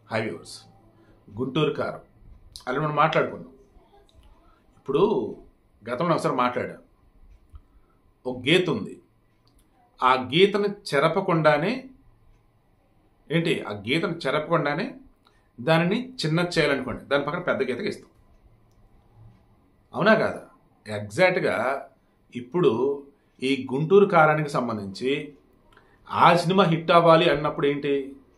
హైవ్యూర్స్ గుంటూరు కారం అలా మనం మాట్లాడుకున్నాం ఇప్పుడు గతంలో ఒకసారి మాట్లాడాం ఒక గీత ఉంది ఆ గీతను చెరపకుండానే ఏంటి ఆ గీతను చెరపకుండానే దానిని చిన్న చేయాలనుకోండి దాని పక్కన పెద్ద గీతకి ఇస్తాం అవునా కాదా ఎగ్జాక్ట్గా ఇప్పుడు ఈ గుంటూరు కారానికి సంబంధించి ఆ సినిమా హిట్ అవ్వాలి అన్నప్పుడు ఏంటి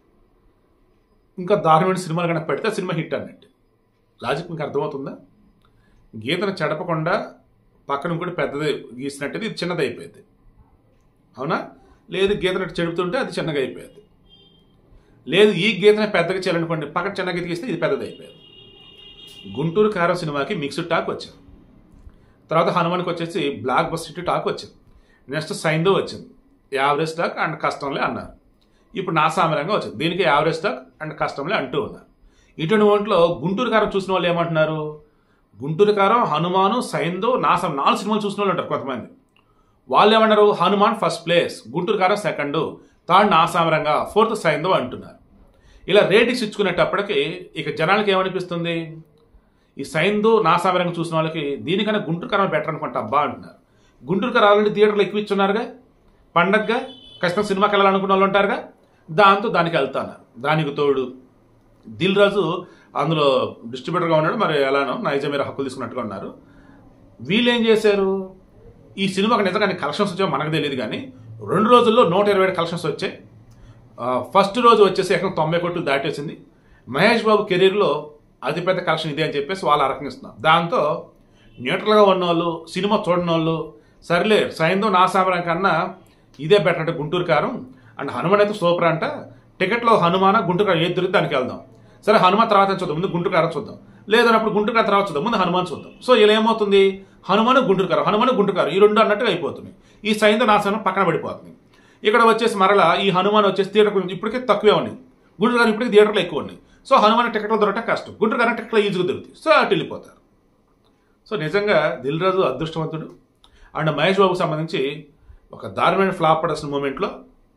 ఇంకా దారుణమైన సినిమాలు కనుక పెడితే ఆ సినిమా హిట్ అన్నట్టు లాజిక్ మీకు అర్థమవుతుందా గీతను చెడపకుండా పక్కన ఇంకోటి పెద్దది గీసినట్టు ఇది చిన్నది అయిపోయింది అవునా లేదు గీతను చెడుపుతుంటే అది చిన్నగా అయిపోయింది లేదు ఈ గీతని పెద్దగా చేయాలనుకోండి పక్కన చిన్న గీత గీస్తే ఇది పెద్దది అయిపోయింది గుంటూరు కారం సినిమాకి మిక్స్డ్ టాక్ వచ్చింది తర్వాత హనుమాన్కి వచ్చేసి బ్లాక్ బస్టర్ టాక్ వచ్చింది నెక్స్ట్ సైందో వచ్చింది యావరేజ్ టాక్ అండ్ కస్టమ్లే అన్నారు ఇప్పుడు నా సామరంగా వచ్చింది దీనికి యావరేజ్ టాక్ అండ్ కస్టమ్లే అంటూ ఉన్నారు ఇటువంటి ఒంట్లో గుంటూరు కారం చూసిన వాళ్ళు ఏమంటున్నారు గుంటూరు కారం హనుమాను సైందో నాసం నాలుగు సినిమాలు చూసిన వాళ్ళు ఉంటారు కొంతమంది వాళ్ళు ఏమన్నారు Hanuman first place Guntur Kaaram second third Naa Saami Ranga fourth Saindhav అంటున్నారు ఇలా రేటింగ్స్ ఇచ్చుకునేటప్పటికి ఇక జనాలకి ఏమనిపిస్తుంది ఈ సైందు నాసామరంగా చూసిన వాళ్ళకి దీనికన్నా గుంటూరు కారం బెటర్ అనుకుంటా అబ్బా అంటున్నారు గుంటూరు కారం ఆల్రెడీ థియేటర్లో ఎక్కువ ఇచ్చున్నారుగా పండగగా ఖచ్చితంగా సినిమాకి వెళ్ళాలనుకున్న వాళ్ళు ఉంటారుగా దాంతో దానికి వెళ్తాను దానికి తోడు దిల్ రాజు అందులో డిస్ట్రిబ్యూటర్గా ఉన్నాడు మరి ఎలానో నైజా మీరు హక్కులు తీసుకున్నట్టుగా ఉన్నారు వీళ్ళు ఏం చేశారు ఈ సినిమాకి నిజంగా కలెక్షన్స్ వచ్చాయో మనకు తెలియదు కానీ రెండు రోజుల్లో నూట ఇరవై ఏడు కలెక్షన్స్ వచ్చాయి ఆ, ఫస్ట్ రోజు వచ్చేసి ఎక్కడ తొంభై కోట్లు దాటేసింది మహేష్ బాబు కెరీర్లో అతిపెద్ద కలెక్షన్ ఇదే అని చెప్పేసి వాళ్ళు అరకనిస్తున్నారు దాంతో న్యూట్రల్గా ఉన్న వాళ్ళు సినిమా చూడని వాళ్ళు సర్లే సైందో నా సామరం కన్నా ఇదే బెటర్ అంటే గుంటూరు కారం అండ్ హనుమాన్ అయితే సూపర్ అంట టికెట్లో హనుమాన గుంటూరు కారం ఏది దొరికితే దానికి వెళ్దాం సరే హనుమాన్ తర్వాత చూద్దాం ముందు గుంటూరు కారం చూద్దాం లేదన్నప్పుడు గుంటూరు కారం తర్వాత చూద్దాం ముందు హనుమాన్ చూద్దాం సో ఇలా ఏమవుతుంది హనుమాన్ గుంటూరు కారం హనుమాన్ గుంటూరు కారం ఈ రెండు అన్నట్టుగా అయిపోతుంది ఈ సైందో నాశనం పక్కన పడిపోతుంది ఇక్కడ వచ్చేసి మరలా ఈ హనుమాన్ వచ్చేసి థియేటర్ గురించి ఇప్పటికే తక్కువే ఉన్నాయి గుంటూరు గారు ఇప్పటికే థియేటర్లో ఎక్కువ ఉన్నాయి సో హనుమాన్ టికెట్లు దొరకటం కష్టం గుంటూరు గారు టికెట్లు ఈజీగా దొరుకుతాయి సో అటు వెళ్ళిపోతారు సో నిజంగా దిల్ రాజు అదృష్టవంతుడు అండ్ మహేష్ బాబుకి సంబంధించి ఒక దారుణమైన ఫ్లాప్ పడాల్సిన మూమెంట్లో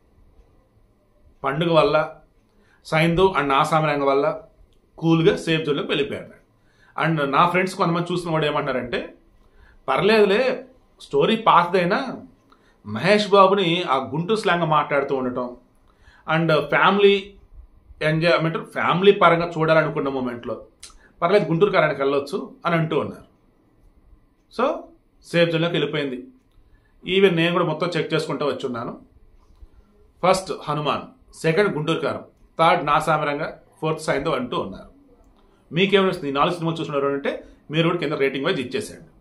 పండుగ వల్ల సైందు అండ్ నా సామరంగ వల్ల కూల్గా సేఫ్ జోన్లోకి వెళ్ళిపోయాడు అండ్ నా ఫ్రెండ్స్ కొంతమంది చూసిన వాడు ఏమంటారంటే పర్లేదులే స్టోరీ పాతదైనా మహేష్ బాబుని ఆ గుంటూరు స్లాంగ్ మాట్లాడుతూ ఉండటం అండ్ ఫ్యామిలీ ఎంజాయ్మెంట్ ఫ్యామిలీ పరంగా చూడాలనుకున్న మూమెంట్లో పర్లేదు గుంటూరు కారానికి వెళ్ళొచ్చు అని అంటూ ఉన్నారు సో సేఫ్ జోన్లోకి వెళ్ళిపోయింది ఈవెన్ నేను కూడా మొత్తం చెక్ చేసుకుంటూ వచ్చున్నాను first Hanuman second Guntur Kaaram third నా సామరంగా ఫోర్త్ సైన్తో అంటూ ఉన్నారు మీకేమనిస్తుంది ఈ నాలుగు సినిమాలు చూసినారు అంటే మీరు కూడా కింద రేటింగ్ వైజ్ ఇచ్చేసేయండి